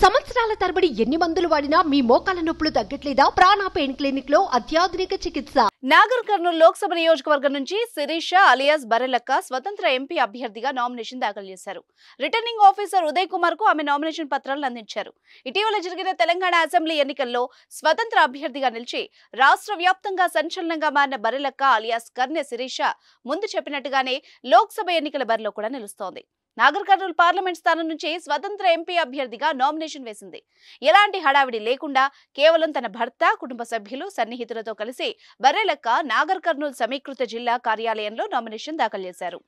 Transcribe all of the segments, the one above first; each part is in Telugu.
సంవత్సరాల తరబడి ఎన్ని మందులు వాడినా మీ మోకాల నొప్పులు తగ్గట్లేదా ప్రాణ పెయిన్ క్లినిక్ లో అత్యాధునిక చికిత్స నాగర్ కర్నూలు లోక్సభ నియోజకవర్గం నుంచి శిరీష అలియాస్ బరెలక్క స్వతంత్ర ఎంపీ అభ్యర్థిగా నామినేషన్ దాఖలు చేశారు రిటర్నింగ్ ఆఫీసర్ ఉదయ్ కుమార్ కు ఆమె నామినేషన్ పత్రాలను అందించారు ఇటీవల జరిగిన తెలంగాణ అసెంబ్లీ ఎన్నికల్లో స్వతంత్ర అభ్యర్థిగా నిలిచి రాష్ట్ర వ్యాప్తంగా సంచలనంగా మారిన బరెలక్క అలియాస్ కర్నె శిరీష ముందు చెప్పినట్టుగానే లోక్సభ ఎన్నికల బరిలో కూడా నిలుస్తోంది నాగర్ కర్నూలు పార్లమెంట్ స్థానం నుంచి స్వతంత్ర ఎంపీ అభ్యర్థిగా నామినేషన్ వేసింది ఎలాంటి హడావిడి లేకుండా కేవలం తన భర్త కుటుంబ సభ్యులు సన్నిహితులతో కలిసి బర్రెలక్క నాగర్ కర్నూలు సమీకృత జిల్లా కార్యాలయంలో నామినేషన్ దాఖలు చేశారు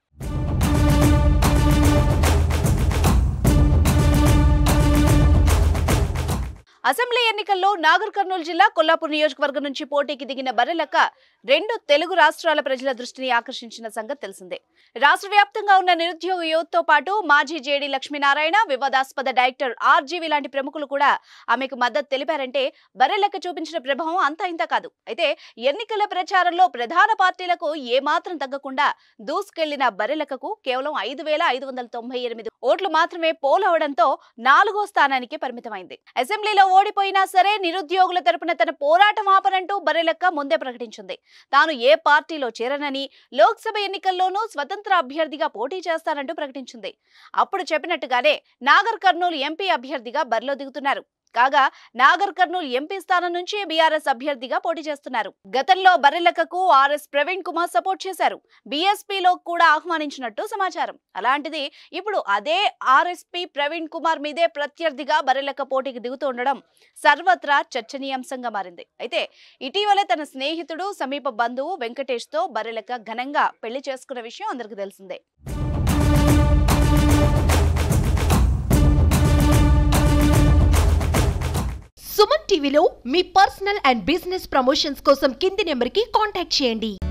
అసెంబ్లీ ఎన్నికల్లో నాగర్ కర్నూలు జిల్లా కొల్లాపూర్ నియోజకవర్గం నుంచి పోటీకి దిగిన బర్రెలక్క రెండు తెలుగు రాష్ట్రాల ప్రజల దృష్టిని ఆకర్షించిన సంగతి తెలిసిందే రాష్ట్ర వ్యాప్తంగా ఉన్న నిరుద్యోగ యువతతో పాటు మాజీ జేడీ లక్ష్మీనారాయణ వివాదాస్పద డైరెక్టర్ ఆర్జీవి లాంటి ప్రముఖులు కూడా ఆమెకు మద్దతు తెలిపారంటే బర్రెలక్క చూపించిన ప్రభావం అంతా ఇంత కాదు అయితే ఎన్నికల ప్రచారంలో ప్రధాన పార్టీలకు ఏమాత్రం తగ్గకుండా దూసుకెళ్లిన బర్రెలక్కకు కేవలం ఐదు వేల ఐదు వందల తొంభై ఎనిమిది ఓట్లు మాత్రమే పోలవడంతో నాలుగో స్థానానికి పరిమితమైంది అసెంబ్లీలో ఓడిపోయినా సరే నిరుద్యోగుల తరపున తన పోరాటం ఆపనంటూ బర్రెలక్క ముందే ప్రకటించింది తాను ఏ పార్టీలో చేరనని లోక్సభ ఎన్నికల్లోనూ స్వతంత్ర అభ్యర్థిగా పోటీ చేస్తానంటూ ప్రకటించింది అప్పుడు చెప్పినట్టుగానే నాగర్ కర్నూలు ఎంపీ అభ్యర్థిగా బరిలో దిగుతున్నారు కాగా నాగర్ కర్నూలు ఎంపీ స్థానం నుంచి బీఆర్ఎస్ అభ్యర్థిగా పోటీ చేస్తున్నారు గతంలో బర్రెలక్కకు ఆర్ఎస్ ప్రవీణ్ కుమార్ సపోర్ట్ చేశారు బీఎస్పీలో కూడా ఆహ్వానించినట్టు సమాచారం అలాంటిది ఇప్పుడు అదే ఆర్ఎస్పీ ప్రవీణ్ కుమార్ మీదే ప్రత్యర్థిగా బర్రెలక్క పోటీకి దిగుతుండడం సర్వత్రా చర్చనీయాంశంగా మారింది అయితే ఇటీవలే తన స్నేహితుడు సమీప బంధువు వెంకటేష్ తో బర్రెలక్క ఘనంగా పెళ్లి చేసుకున్న విషయం అందరికీ తెలిసిందే సుమన్ టీవీలో మీ పర్సనల్ అండ్ బిజినెస్ ప్రమోషన్స్ కోసం కింది నెంబర్ కి కాంటాక్ట్ చేయండి